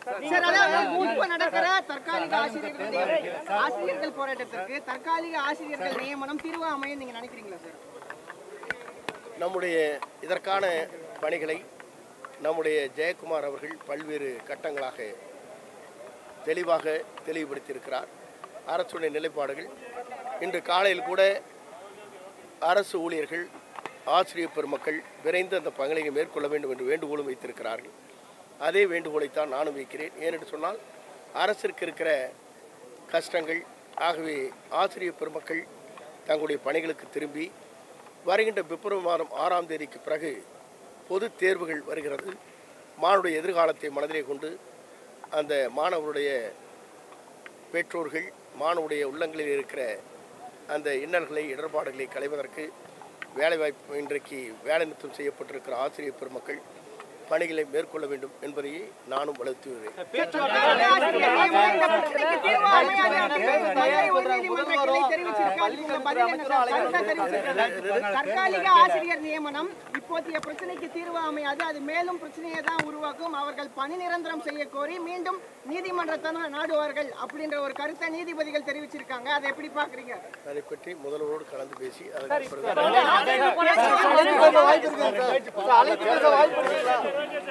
Sir அதாவது இப்ப நடக்கிற தற்காலிக ஆசிரியர்கள் ஆசிரியர்கள் போராட்டத்திற்கு தற்காலிக ஆசிரியர்கள் நியமனம் தீர்வு அமையும் நீங்க நினைக்கிறீங்களா சார் நம்முடைய இதற்கான பணிகளை நம்முடைய ஜெயக்குமார் அவர்கள் பல்வேறு கட்டங்களாக தெளிவாக தெளிவுபடுத்தியிருக்கிறார் அரசுடைய நிலைப்பாடுகள் இன்று காலையில் கூட அரசு ஊழியர்கள் ஆசிரியர் பெருமக்கள் விரைந்து அந்த பணிகளை மேற்கொள்ள வேண்டும் என்று வேண்டுகோளும் வைத்திருக்கிறார்கள் அதே வேண்டுகோளைத்தான் நானும் வைக்கிறேன் ஏனென்று சொன்னால் அரசிற்கு இருக்கிற கஷ்டங்கள் ஆகவே ஆசிரியர் பெருமக்கள் தங்களுடைய பணிகளுக்கு திரும்பி வருகின்ற பிப்ரவரி மாதம் ஆறாம் தேதிக்கு பிறகு பொது தேர்வுகள் வருகிறது மாணவருடைய எதிர்காலத்தை மனதிலே கொண்டு அந்த மாணவருடைய பெற்றோர்கள் மாணவருடைய உள்ளங்களில் இருக்கிற அந்த இன்னல்களை இடர்பாடுகளை களைவதற்கு வேலைவாய்ப்பு இன்றைக்கு வேலை நிறுத்தம் செய்யப்பட்டிருக்கிற ஆசிரியர் பெருமக்கள் பணிகளை மேற்கொள்ள வேண்டும் என்பதையே நானும் வலியுறுத்தி வருகிறேன் ஆசிரியர் நியமனம் இந்த பிரச்சனைக்கு தீர்வு அமையாது அப்படின்னு மதுரை உயர்நீதிமன்ற கிளை தெரிவிச்சிருக்கு. அதுக்கு உங்க பதில் என்ன சார்? கருத்தா தெரிவிச்சிருக்காங்க. தற்காலிக ஆசிரியர் நியமனம் இப்போதைய பிரச்சனைக்கு தீர்வு அமையாது அது மேலும் பிரச்சனையை தான் உருவாக்கும் அவர்கள் பணி நிரந்தரம் செய்ய கோரி மீண்டும் நீதிமன்றத்தை தான் நாடுவார்கள் அப்படின்ற ஒரு கருத்தை நீதிபதிகள் தெரிவிச்சிருக்காங்க அதை எப்படி பாக்குறீங்க அதை பற்றி முதல்வரோடு கலந்து பேசி அதற்கு பிறகு வாய்ப்பு இருக்கு சார். அழைத்து பேச வாய்ப்பு இருக்கு சார்.